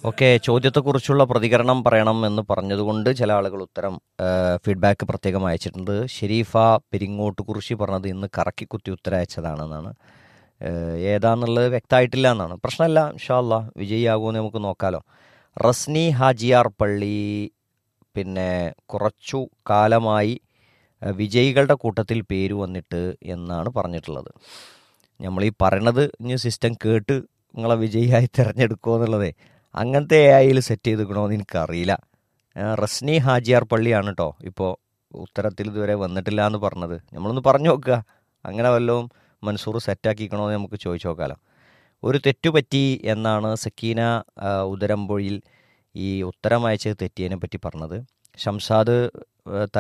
okay ചോദ്യത്തെക്കുറിച്ചുള്ള പ്രതികരണം പറയണം എന്ന് പറഞ്ഞതുകൊണ്ട് ചില ആളുകൾ ഉത്തരം ഫീഡ്ബാക്ക് പ്രത്യേകം അയച്ചിട്ടുണ്ട് ഷെരീഫ പെരിങ്ങോട്ട് കുറിശി പറഞ്ഞത് ഇന്ന് കറക്കി കുത്തി ഉത്തരം അയച്ചതാണെന്നാണ് ഏഹ്, ഏതാന്നുള്ളത് വ്യക്തമായിട്ടില്ല എന്നാണ് പ്രശ്നമല്ല ഇൻഷാല്ല വിജയിയാകുമെന്ന് നമുക്ക് നോക്കാലോ റസ്നി ഹാജിയാർ പള്ളി പിന്നെ കുറച്ചു കാലമായി ഏഹ്, വിജയികളുടെ കൂട്ടത്തിൽ പേര് വന്നിട്ട് എന്നാണ് പറഞ്ഞിട്ടുള്ളത് നമ്മൾ ഈ പറയണത് ഇനി സിസ്റ്റം കേട്ട് നിങ്ങളെ വിജയിയായി തിരഞ്ഞെടുക്കുമോ എന്നുള്ളതേ അങ്ങനത്തെ എ ഐയിൽ സെറ്റ് ചെയ്തിക്കണമെന്ന് എനിക്കറിയില്ല ആ, റസ്നി ഹാജിയാർ പള്ളിയാണ് കേട്ടോ ഇപ്പോൾ ഉത്തരത്തിൽ ഇതുവരെ വന്നിട്ടില്ല എന്ന് പറഞ്ഞത് നമ്മളൊന്ന് പറഞ്ഞു നോക്കുക അങ്ങനെ വല്ലതും മൻസൂർ സെറ്റാക്കിക്കണോ എന്ന് നമുക്ക് ചോദിച്ചു നോക്കാമല്ലോ ഒരു തെറ്റുപറ്റി എന്നാണ് സക്കീന ആ, ഉദരമ്പൊഴിയിൽ ഈ ഉത്തരം അയച്ചത് തെറ്റിയതിനെ പറ്റി പറഞ്ഞത് ഷംസാദ് ആ,